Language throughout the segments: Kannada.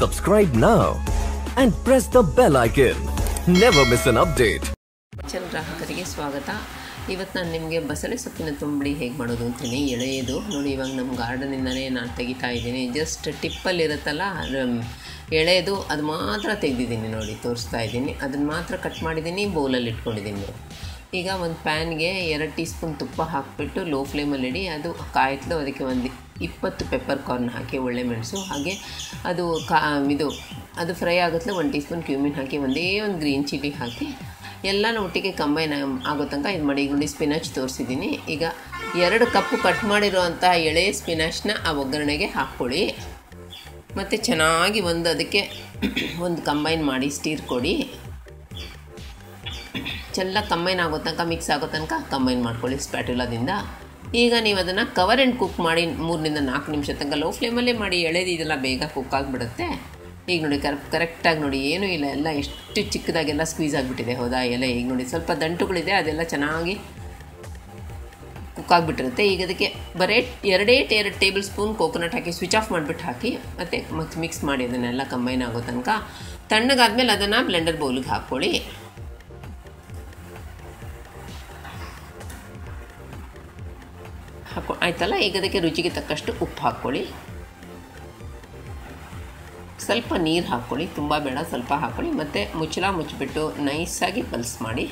Subscribe now and press the bell icon. Never miss an update. Kitchen ಗ್ರಾಹಕರಿಗೆ ಸ್ವಾಗತ ಇವತ್ತು ನಾನು ನಿಮಗೆ ಬಸಳೆ ಸೊಪ್ಪಿನ ತುಂಬಳಿ ಹೇಗೆ ಮಾಡೋದು ಅಂತೀನಿ ಎಳೆಯೋದು ನೋಡಿ ಇವಾಗ ನಮ್ಮ ಗಾರ್ಡನಿಂದನೇ ನಾನು ತೆಗಿತಾ ಇದ್ದೀನಿ ಜಸ್ಟ್ ಟಿಪ್ಪಲ್ಲಿ ಇರುತ್ತಲ್ಲ ಅದು ಎಳೆಯೋದು ಅದು ಮಾತ್ರ ತೆಗೆದಿದ್ದೀನಿ ನೋಡಿ ತೋರಿಸ್ತಾ ಇದ್ದೀನಿ ಅದನ್ನು ಮಾತ್ರ ಕಟ್ ಮಾಡಿದ್ದೀನಿ ಬೌಲಲ್ಲಿ ಇಟ್ಕೊಂಡಿದ್ದೀನಿ ನೋಡಿ ಈಗ ಒಂದು ಪ್ಯಾನ್ಗೆ ಎರಡು ಟೀ ಸ್ಪೂನ್ ತುಪ್ಪ ಹಾಕಿಬಿಟ್ಟು ಲೋ ಫ್ಲೇಮಲ್ಲಿ ಇಡಿ ಅದು ಕಾಯ್ತಲು ಅದಕ್ಕೆ ಒಂದು ಇಪ್ಪತ್ತು ಪೆಪ್ಪರ್ ಕಾರ್ನ್ ಹಾಕಿ ಒಳ್ಳೆ ಮೆಣಸು ಹಾಗೆ ಅದು ಕಾ ಇದು ಅದು ಫ್ರೈ ಆಗುತ್ತಲೇ ಒಂದು ಟೀ ಸ್ಪೂನ್ ಕ್ಯೂಮಿನ್ ಹಾಕಿ ಒಂದೇ ಒಂದು ಗ್ರೀನ್ ಚಿಲ್ಲಿ ಹಾಕಿ ಎಲ್ಲನೂ ಒಟ್ಟಿಗೆ ಕಂಬೈನ್ ಆಗೋ ತನಕ ಇದು ಮಾಡಿ ಈಗ ನೋಡಿ ಸ್ಪಿನಚ್ ತೋರಿಸಿದ್ದೀನಿ ಈಗ ಎರಡು ಕಪ್ಪು ಕಟ್ ಮಾಡಿರುವಂಥ ಎಳೆ ಸ್ಪಿನಚ್ನ ಆ ಒಗ್ಗರಣೆಗೆ ಹಾಕ್ಕೊಳ್ಳಿ ಮತ್ತು ಚೆನ್ನಾಗಿ ಒಂದು ಅದಕ್ಕೆ ಒಂದು ಕಂಬೈನ್ ಮಾಡಿ ಸ್ಟೀರ್ ಕೊಡಿ ಚೆಲ್ಲ ಕಂಬೈನ್ ಆಗೋ ತನಕ ಮಿಕ್ಸ್ ಆಗೋ ತನಕ ಕಂಬೈನ್ ಮಾಡ್ಕೊಳ್ಳಿ ಸ್ಪ್ಯಾಟುಲಾದಿಂದ ಈಗ ನೀವು ಅದನ್ನು ಕವರ್ ಆ್ಯಂಡ್ ಕುಕ್ ಮಾಡಿ ಮೂರರಿಂದ ನಾಲ್ಕು ನಿಮಿಷ ತನಕ ಲೋ ಫ್ಲೇಮಲ್ಲೇ ಮಾಡಿ ಎಳೆದು ಇದೆಲ್ಲ ಬೇಗ ಕುಕ್ ಆಗಿಬಿಡುತ್ತೆ ಈಗ ನೋಡಿ ಕರ್ ಕರೆಕ್ಟಾಗಿ ನೋಡಿ ಏನೂ ಇಲ್ಲ ಎಲ್ಲ ಎಷ್ಟು ಚಿಕ್ಕದಾಗೆಲ್ಲ ಸ್ಕ್ವೀಸ್ ಆಗಿಬಿಟ್ಟಿದೆ ಹೌದಾ ಎಲೆ ಈಗ ನೋಡಿ ಸ್ವಲ್ಪ ದಂಟುಗಳಿದೆ ಅದೆಲ್ಲ ಚೆನ್ನಾಗಿ ಕುಕ್ ಆಗಿಬಿಟ್ಟಿರುತ್ತೆ ಈಗ ಅದಕ್ಕೆ ಬರೇ ಎರಡೇ ಎರಡು ಟೇಬಲ್ ಸ್ಪೂನ್ ಕೋಕೋನಟ್ ಹಾಕಿ ಸ್ವಿಚ್ ಆಫ್ ಮಾಡಿಬಿಟ್ಟು ಹಾಕಿ ಮತ್ತು ಮತ್ತೆ ಮಿಕ್ಸ್ ಮಾಡಿ ಅದನ್ನೆಲ್ಲ ಕಂಬೈನ್ ಆಗೋ ತನಕ ತಣ್ಣಗಾದ್ಮೇಲೆ ಅದನ್ನು ಬ್ಲೆಂಡರ್ ಬೌಲಿಗೆ ಹಾಕ್ಕೊಳ್ಳಿ ಹಾಕೊ ಆಯ್ತಲ್ಲ ಈಗ ಅದಕ್ಕೆ ರುಚಿಗೆ ತಕ್ಕಷ್ಟು ಉಪ್ಪು ಹಾಕ್ಕೊಳ್ಳಿ ಸ್ವಲ್ಪ ನೀರು ಹಾಕ್ಕೊಳ್ಳಿ ತುಂಬ ಬೇಡ ಸ್ವಲ್ಪ ಹಾಕ್ಕೊಳ್ಳಿ ಮತ್ತು ಮುಚ್ಚಳ ಮುಚ್ಚಿಬಿಟ್ಟು ನೈಸಾಗಿ ಪಲ್ಸ್ ಮಾಡಿ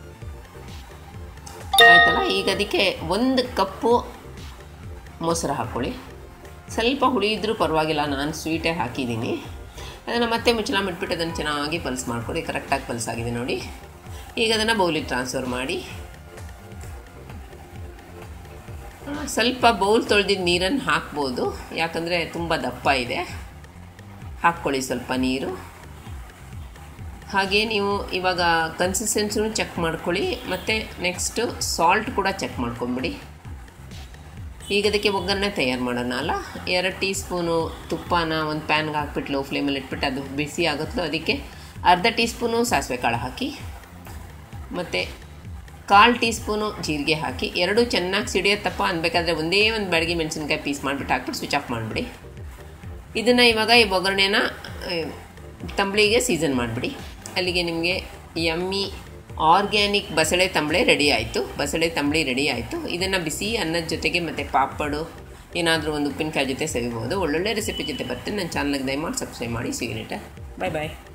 ಆಯ್ತಲ್ಲ ಈಗ ಅದಕ್ಕೆ ಒಂದು ಕಪ್ಪು ಮೊಸರು ಹಾಕ್ಕೊಳ್ಳಿ ಸ್ವಲ್ಪ ಹುಳಿ ಇದ್ದರೂ ಪರವಾಗಿಲ್ಲ ನಾನು ಸ್ವೀಟೇ ಹಾಕಿದ್ದೀನಿ ಅದನ್ನು ಮತ್ತೆ ಮುಚ್ಚಳ ಮುಟ್ಬಿಟ್ಟು ಅದನ್ನು ಚೆನ್ನಾಗಿ ಪಲ್ಸ್ ಮಾಡ್ಕೊಳ್ಳಿ ಕರೆಕ್ಟಾಗಿ ಪಲ್ಸ್ ಆಗಿದೆ ನೋಡಿ ಈಗ ಅದನ್ನು ಬೌಲಿಗೆ ಟ್ರಾನ್ಸ್ಫರ್ ಮಾಡಿ ಸ್ವಲ್ಪ ಬೌಲ್ ತೊಳೆದಿದ್ದು ನೀರನ್ನು ಹಾಕ್ಬೋದು ಯಾಕಂದರೆ ತುಂಬ ದಪ್ಪ ಇದೆ ಹಾಕ್ಕೊಳ್ಳಿ ಸ್ವಲ್ಪ ನೀರು ಹಾಗೆ ನೀವು ಇವಾಗ ಕನ್ಸಿಸ್ಟೆನ್ಸಿನೂ ಚೆಕ್ ಮಾಡ್ಕೊಳ್ಳಿ ಮತ್ತು ನೆಕ್ಸ್ಟು ಸಾಲ್ಟ್ ಕೂಡ ಚೆಕ್ ಮಾಡ್ಕೊಂಬಿಡಿ ಈಗ ಅದಕ್ಕೆ ಒಗ್ಗರಣೆ ತಯಾರು ಮಾಡೋಣ ಅಲ್ಲ ಎರಡು ಟೀ ಸ್ಪೂನು ತುಪ್ಪನ ಒಂದು ಪ್ಯಾನ್ಗೆ ಹಾಕ್ಬಿಟ್ಟು ಲೋ ಫ್ಲೇಮಲ್ಲಿ ಇಟ್ಬಿಟ್ಟು ಅದು ಬಿಸಿ ಆಗುತ್ತೋ ಅದಕ್ಕೆ ಅರ್ಧ ಟೀ ಸ್ಪೂನು ಸಾಸಿವೆ ಕಾಳು ಹಾಕಿ ಮತ್ತು ಕಾಲು ಟೀ ಸ್ಪೂನು ಜೀರಿಗೆ ಹಾಕಿ ಎರಡೂ ಚೆನ್ನಾಗಿ ಸಿಡಿಯತ್ತಪ್ಪ ಅನ್ಬೇಕಾದ್ರೆ ಒಂದೇ ಒಂದು ಬೆಳಗ್ಗೆ ಮೆಣಸಿನ್ಕಾಯಿ ಪೀಸ್ ಮಾಡಿಬಿಟ್ಟು ಹಾಕ್ಬಿಟ್ಟು ಸ್ವಿಚ್ ಆಫ್ ಮಾಡಿಬಿಡಿ ಇದನ್ನು ಇವಾಗ ಈ ಒಗ್ಗರಣೆನ ತಂಬಳಿಗೆ ಸೀಸನ್ ಮಾಡಿಬಿಡಿ ಅಲ್ಲಿಗೆ ನಿಮಗೆ ಯಮ್ಮಿ ಆರ್ಗ್ಯಾನಿಕ್ ಬಸಳೆ ತಂಬಳೆ ರೆಡಿ ಆಯಿತು ಬಸಳೆ ತಂಬಳಿ ರೆಡಿ ಆಯಿತು ಇದನ್ನು ಬಿಸಿ ಅನ್ನದ ಜೊತೆಗೆ ಮತ್ತು ಪಾಪಡು ಏನಾದರೂ ಒಂದು ಉಪ್ಪಿನಕಾಯಿ ಜೊತೆ ಸವಿಬೋದು ಒಳ್ಳೊಳ್ಳೆ ರೆಸಿಪಿ ಜೊತೆ ಬರ್ತೀನಿ ನನ್ನ ಚಾನಲ್ಗೆ ದಯಮಾಡಿ ಸಬ್ಸ್ಕ್ರೈಬ್ ಮಾಡಿ ಸಿಗ್ನೇಟ ಬಾಯ್ ಬಾಯ್